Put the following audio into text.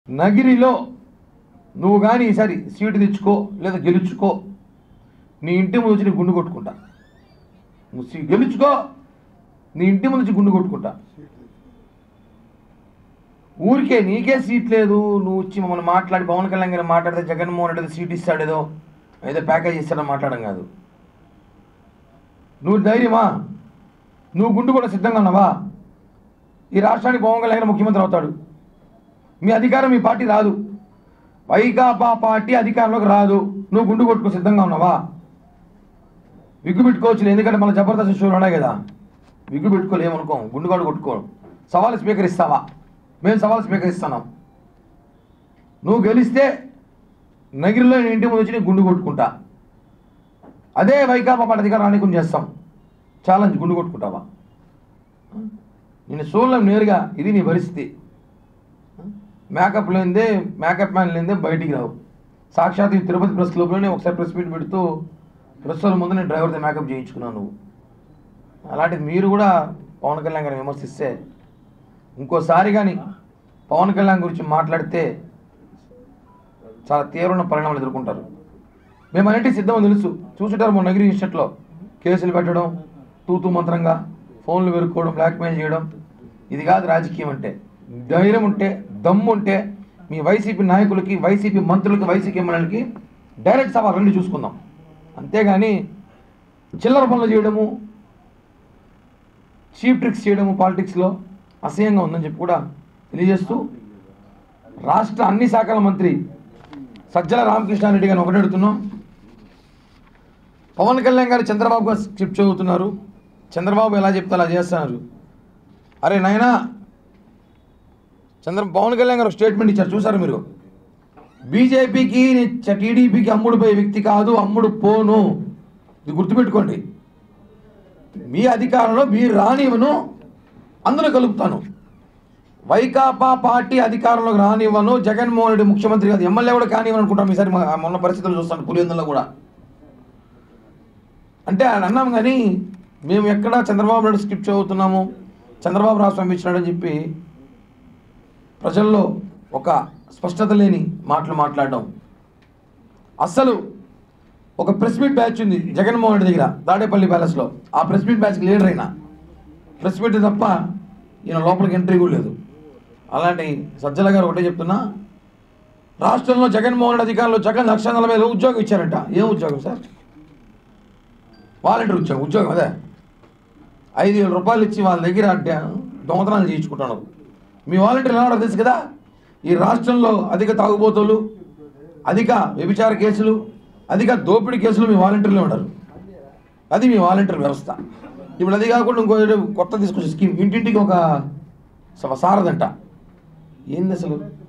నగిరిలో నువ్వు కానీ ఈసారి సీటు తెచ్చుకో లేదా గెలుచుకో నీ ఇంటి ముందు వచ్చి నీ గుండు కొట్టుకుంటా నువ్వు సీ- గెలుచుకో నీ ఇంటి ముందు వచ్చి గుండు కొట్టుకుంటా ఊరికే నీకే సీట్ లేదు నువ్వు వచ్చి మమ్మల్ని మాట్లాడి పవన్ కళ్యాణ్ గారు మాట్లాడితే జగన్మోహన్ రెడ్డి సీట్ ఇస్తాడేదో ఏదో ప్యాకేజ్ ఇస్తాడో మాట్లాడడం కాదు నువ్వు ధైర్యమా నువ్వు గుండు కూడా సిద్ధంగా ఉన్నావా ఈ రాష్ట్రానికి పవన్ కళ్యాణ్ గారు ముఖ్యమంత్రి అవుతాడు మీ అధికారం మీ పార్టీ రాదు వైకాపా పార్టీ అధికారంలోకి రాదు నువ్వు గుండు కొట్టుకో సిద్ధంగా ఉన్నావా విగ్గు పెట్టుకోవచ్చు ఎందుకంటే మన జబర్దస్త్ షోలు ఉన్నాయి కదా విగ్గు పెట్టుకోలేమనుకో గుండు కూడా కొట్టుకో సవాల్ స్వీకరిస్తావా మేము సవాల్ స్వీకరిస్తున్నాం నువ్వు గెలిస్తే నగిరిలో నేను ఇంటి ముందు వచ్చి నేను గుండు కొట్టుకుంటా అదే వైకాపా పార్టీ అధికారం రానికుండా చేస్తాం ఛాలెంజ్ గుండు కొట్టుకుంటావా నేను చూడలేం నేరుగా ఇది నీ పరిస్థితి మేకప్ లేనిదే మేకప్ మ్యాన్ లేనిదే బయటికి రావు సాక్షాత్ ఈ తిరుపతి ప్రెస్ క్లబ్లోనే ఒకసారి ప్రెస్ మీట్ పెడుతూ ప్రెస్ వాళ్ళ ముందు నేను డ్రైవర్తో మేకప్ చేయించుకున్నాను నువ్వు అలాంటిది మీరు కూడా పవన్ కళ్యాణ్ గారిని విమర్శిస్తే ఇంకోసారి కానీ పవన్ కళ్యాణ్ గురించి మాట్లాడితే చాలా తీవ్రమైన పరిణామాలు ఎదుర్కొంటారు మేము అన్నింటికి సిద్ధమని తెలుసు చూసుంటారు మన నగిరి ఇన్స్టిట్యూట్లో కేసులు పెట్టడం తూతూ మంత్రంగా ఫోన్లు వెరుక్కోవడం బ్లాక్మెయిల్ చేయడం ఇది కాదు రాజకీయం అంటే ధైర్యం ఉంటే దమ్ము ఉంటే మీ వైసీపీ నాయకులకి వైసీపీ మంత్రులకి వైసీపీ ఎమ్మెల్యేలకి డైరెక్ట్ సభ రెండు చూసుకుందాం అంతేగాని చిల్లర పనులు చేయడము చీప్ ట్రిక్స్ చేయడము పాలిటిక్స్లో అసహ్యంగా ఉందని చెప్పి కూడా తెలియజేస్తూ రాష్ట్ర అన్ని శాఖల మంత్రి సజ్జల రామకృష్ణారెడ్డి గారిని ఒకటి అడుగుతున్నాం పవన్ కళ్యాణ్ గారు చంద్రబాబు గారు స్క్రిప్ట్ చదువుతున్నారు చంద్రబాబు ఎలా చెప్తే అలా చేస్తున్నారు అరే నాయనా చంద్ర పవన్ కళ్యాణ్ గారు ఒక స్టేట్మెంట్ ఇచ్చారు చూసారు మీరు బీజేపీకి టీడీపీకి అమ్ముడు పోయే వ్యక్తి కాదు అమ్ముడు పోను ఇది గుర్తుపెట్టుకోండి మీ అధికారంలో మీరు రానివ్వను అందులో కలుపుతాను వైకాపా పార్టీ అధికారంలోకి రానివ్వను జగన్మోహన్ రెడ్డి ముఖ్యమంత్రి కాదు ఎమ్మెల్యే కూడా కానివ్వను అనుకుంటాం ఈసారి మా- మొన్న పరిస్థితులు చూస్తాను పులివెందులో కూడా అంటే ఆయన అన్నాం కానీ మేము ఎక్కడ చంద్రబాబు నాయుడు స్క్రిప్ట్ చదువుతున్నాము చంద్రబాబు రాష్ట్రం ఇచ్చినాడని చెప్పి ప్రజల్లో ఒక స్పష్టత లేని మాటలు మాట్లాడడం అస్సలు ఒక ప్రెస్ మీట్ బ్యాచ్ ఉంది జగన్మోహన్ రెడ్డి దగ్గర తాడేపల్లి ప్యాలెస్లో ఆ ప్రెస్ మీట్ బ్యాచ్కి లీడర్ అయినా ప్రెస్ మీట్ తప్ప ఈయన లోపలికి ఎంట్రీ కూడా లేదు అలాంటి సజ్జల గారు ఒకటే చెప్తున్నా రాష్ట్రంలో జగన్మోహన్ రెడ్డి అధికారంలో జగన్ లక్ష నలభై వేలు ఉద్యోగం ఇచ్చారంట ఏం ఉద్యోగం సార్ వాలంటీర్ ఉద్యోగం ఉద్యోగం అదే ఐదు వేల రూపాయలు ఇచ్చి వాళ్ళ దగ్గర అంటే దొంగతనాలు చేయించుకుంటున్నారు మీ వాలంటీర్లు ఎలా తెలుసు కదా ఈ రాష్ట్రంలో అధిక తాగుబోతులు అధిక వ్యభిచార కేసులు అధిక దోపిడీ కేసులు మీ వాలంటీర్లే ఉండరు అది మీ వాలంటీర్ వ్యవస్థ ఇప్పుడు అది కాకుండా ఇంకో ఏదో కొత్త తీసుకొచ్చే స్కీమ్ ఇంటింటికి ఒక స- సారదంట ఏంది అసలు